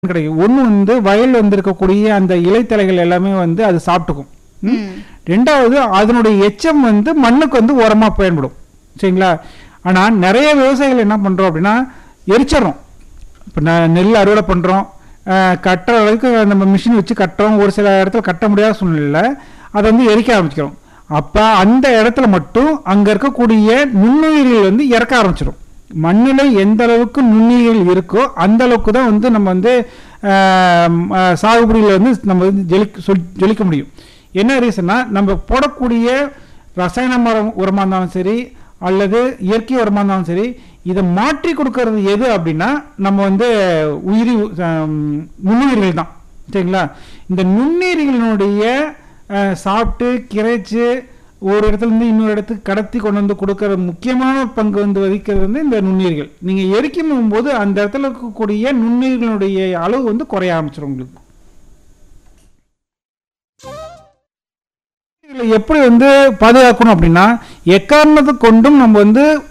கிடைக்கும் ஒன்று வந்து வயல்ல வந்து இருக்கக்கூடிய அந்த இலைத்தலைகள் எல்லாமே வந்து அது சாப்பிட்டுக்கும் ம்? ம். ரெண்டாவது அதனுடைய எச்சம் வந்து மண்ணுக்கு வந்து உரமா பயன்படும் சரிங்களா ஆனா நிறைய விவசாயிகள் என்ன பண்றோம் அப்படின்னா எரிச்சிடறோம் இப்போ நான் நெல் அறுவடை பண்றோம் அஹ், கட்டுற அளவுக்கு நம்ம மிஷின் வச்சு கட்டுறோம் ஒரு சில இடத்துல கட்ட முடியாத சூழ்நிலையில் அதை வந்து எரிக்க ஆரம்பிக்கிறோம் அப்போ அந்த இடத்துல மட்டும் அங்கே இருக்கக்கூடிய நுண்ணுயிர்கள் வந்து இறக்க ஆரம்பிச்சிடும் மண்ணில் எந்த அளவுக்கு நுண்ணுயிர்கள் இருக்கோ அந்த அளவுக்கு தான் வந்து நம்ம வந்து ஆஹ், ஆஹ், சாகுபடியில் வந்து நம்ம வந்து ஜெலிக்க சொல் ஜொலிக்க முடியும் என்ன ரீசன்னா நம்ம போடக்கூடிய ரசாயன மரம் உரமாக இருந்தாலும் சரி அல்லது இயற்கை உரமாக இருந்தாலும் சரி இதை மாற்றி கொடுக்கறது எது அப்படின்னா நம்ம வந்து உயிரி ஆம், நுண்ணுயிர்கள் தான் சரிங்களா இந்த நுண்ணுயிர்களினுடைய அஹ், சாப்பிட்டு கிரைச்சு ஒரு இடத்துல இருந்து இன்னொரு இடத்துக்கு கடத்தி கொண்டு வந்து கொடுக்கற முக்கியமான பங்கு வந்து வகிக்கிறது வந்து இந்த நுண்ணுயிர்கள் நீங்கள் எரிக்கும் போது அந்த இடத்துல இருக்கக்கூடிய நுண்ணுயிர்களுடைய அளவு வந்து குறைய ஆரம்பிச்சிடும் உங்களுக்கு இதுல எப்படி வந்து பாதுகாக்கணும் அப்படின்னா எக்காரணத்தை கொண்டும் நம்ம வந்து